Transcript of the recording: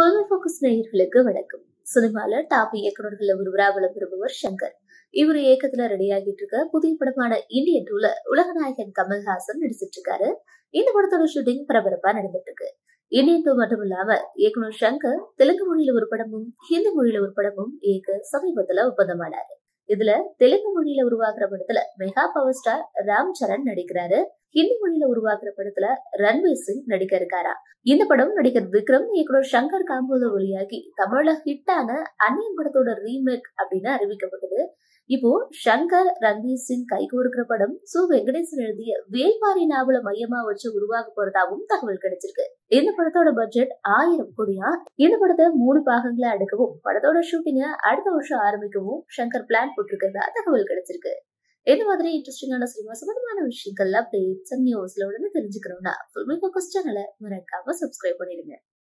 filmi focus நேயர்களுக்கு வணக்கம் சினிமால டாப் இயக்குநர்கள் ஒருவரா விளம்புபவர் சங்கர் இவர் இயக்கத்துல ரெடி ஆகிட்டு இருக்க புதிய படமான இந்தியன் டூல உலகநாயகன் கமல்ஹாசன் நடிச்சிட்டு இருக்காரு இந்த படத்தோட ஷூட்டிங் பரபரப்பா நடந்துட்டு இருக்கு இந்தியன் டூ மட்டும் இல்லாம இயக்குனர் சங்கர் தெலுங்கு மொழியில ஒரு படமும் ஹிந்தி மொழியில ஒரு படமும் இயக்க சமீபத்துல ஒப்பந்தமானாரு இதுல தெலுங்கு மொழியில உருவாக்குற படத்துல mega power star Ram Charan நடிக்கிறாரு ஹிந்தி மொழியில உருவாக்குற படத்துல ரன்வீர் சிங் நடிக்க இருக்காரா இந்த படம் நடிகர் விக்ரம் இயக்குனர் சங்கர் காம்போல வெளியாகி தமிழ்ல ஹிட்டான அன்னியன் படத்தோட ரீமேக் அப்படின்னு அறிவிக்கப்பட்டது இப்போ சங்கர் ரன்வீர் சிங் கைகோர்க்கிற படம் சு வெங்கடேசன் எழுதிய வேல்பாரி நாவல மையமா வச்சு உருவாக போறதாவும் தகவல் கிடைச்சிருக்கு இந்த படத்தோட பட்ஜெட் ஆயிரம் கோடியா இந்த படத்தை மூணு பாகங்களா எடுக்கவும் படத்தோட ஷூட்டிங்க அடுத்த வருஷம் ஆரம்பிக்கவும் சங்கர் பிளான் போட்டிருக்கிறதா தகவல் கிடைச்சிருக்கு இந்த மாதிரி இன்ட்ரெஸ்டிங்கான சினிமா சம்பந்தமான விஷயங்கள் அப்டேட்ஸ் நியூஸ்ல உடனே தெரிஞ்சுக்கணும்னா ஃபில்மி ஃபோக்கஸ் சேனலை மறக்காம சப்ஸ்கிரைப் பண்ணிடுங்க